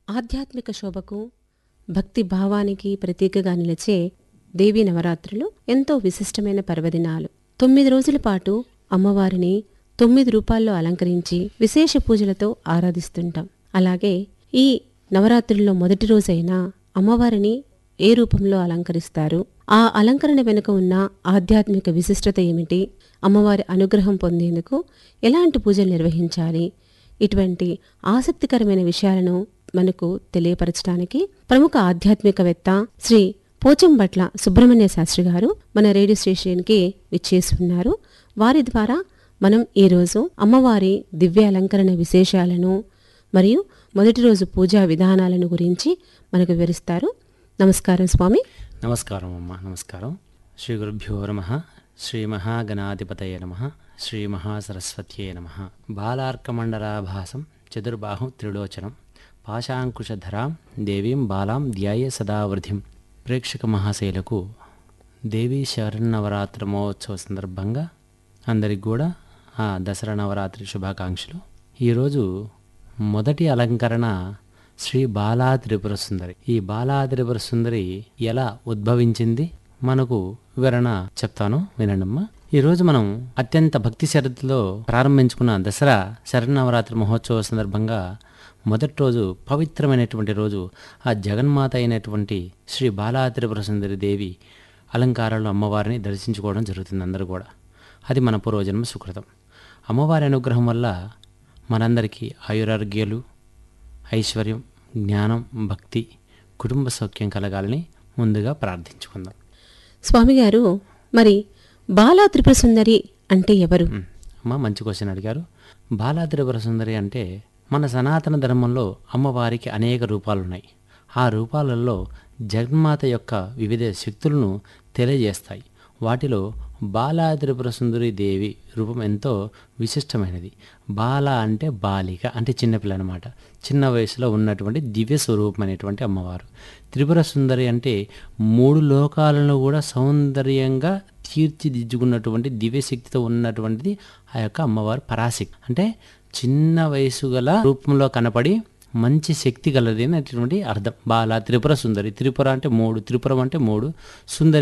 ఆధ్యాత్మిక శోభకు భక్తి భావానికి ప్రతీకగా నిలిచే దేవీ నవరాత్రులు ఎంతో విశిష్టమైన పర్వదినాలు తొమ్మిది రోజుల పాటు అమ్మవారిని తొమ్మిది రూపాల్లో అలంకరించి విశేష పూజలతో ఆరాధిస్తుంటాం అలాగే ఈ నవరాత్రుల్లో మొదటి రోజైన అమ్మవారిని ఏ రూపంలో అలంకరిస్తారు ఆ అలంకరణ వెనుక ఉన్న ఆధ్యాత్మిక విశిష్టత ఏమిటి అమ్మవారి అనుగ్రహం పొందేందుకు ఎలాంటి పూజలు నిర్వహించాలి ఇటువంటి ఆసక్తికరమైన విషయాలను మనకు తెలియపరచడానికి ప్రముఖ ఆధ్యాత్మికవేత్త శ్రీ పోచంబట్ల సుబ్రహ్మణ్య శాస్త్రి గారు మన రేడియో స్టేషన్కి విచ్చేసి ఉన్నారు వారి ద్వారా మనం ఈరోజు అమ్మవారి దివ్య అలంకరణ విశేషాలను మరియు మొదటి రోజు పూజా విధానాలను గురించి మనకు వివరిస్తారు నమస్కారం స్వామి నమస్కారం అమ్మ నమస్కారం శ్రీ గురుభ్యో నమ శ్రీ మహాగణాధిపతయ నమ శ్రీ మహాసరస్వత్యే నమ బాలార్కమండలాభాసం చతుర్బాహు త్రిలోచనం పాశాంకుశధరాం దేవీం బాలాం ధ్యాయ సదావృధిం ప్రేక్షక మహాశైలకు దేవీ శరన్నవరాత్రి మహోత్సవ సందర్భంగా అందరికి కూడా ఆ దసరా నవరాత్రి శుభాకాంక్షలు ఈరోజు మొదటి అలంకరణ శ్రీ బాలా త్రిపుర సుందరి ఈ బాలా త్రిపుర సుందరి ఎలా ఉద్భవించింది మనకు వివరణ చెప్తాను వినండమ్మా ఈరోజు మనం అత్యంత భక్తి శ్రద్ధలో ప్రారంభించుకున్న దసరా శరన్నవరాత్రి మహోత్సవ సందర్భంగా మొదటి రోజు పవిత్రమైనటువంటి రోజు ఆ జగన్మాత అయినటువంటి శ్రీ బాలా త్రిపుర సుందరి దేవి అలంకారాలు అమ్మవారిని దర్శించుకోవడం జరుగుతుంది అందరూ కూడా అది మన పూర్వజన్మ సుకృతం అమ్మవారి అనుగ్రహం వల్ల మనందరికీ ఆయురారోగ్యాలు ఐశ్వర్యం జ్ఞానం భక్తి కుటుంబ సౌఖ్యం కలగాలని ముందుగా ప్రార్థించుకుందాం స్వామిగారు మరి బాలా త్రిపుర సుందరి అంటే ఎవరు ఉమ్, అమ్మ మంచి క్వశ్చన్ అడిగారు బాలా త్రిపుర సుందరి అంటే మన సనాతన ధర్మంలో అమ్మవారికి అనేక రూపాలు ఉన్నాయి ఆ రూపాలలో జగన్మాత యొక్క వివిధ శక్తులను తెలియజేస్తాయి వాటిలో బాలా త్రిపుర సుందరి దేవి రూపం ఎంతో విశిష్టమైనది బాల అంటే బాలిక అంటే చిన్నపిల్ల అనమాట చిన్న వయసులో ఉన్నటువంటి దివ్య స్వరూపమైనటువంటి అమ్మవారు త్రిపుర సుందరి అంటే మూడు లోకాలను కూడా సౌందర్యంగా తీర్చిదిద్దుకున్నటువంటి దివ్యశక్తితో ఉన్నటువంటిది ఆ యొక్క అమ్మవారు పరాశక్తి అంటే చిన్న వయసు గల రూపంలో కనపడి మంచి శక్తి గలది అనేటువంటి అర్థం బాల త్రిపుర సుందరి త్రిపుర అంటే మూడు త్రిపురం అంటే మూడు సుందరి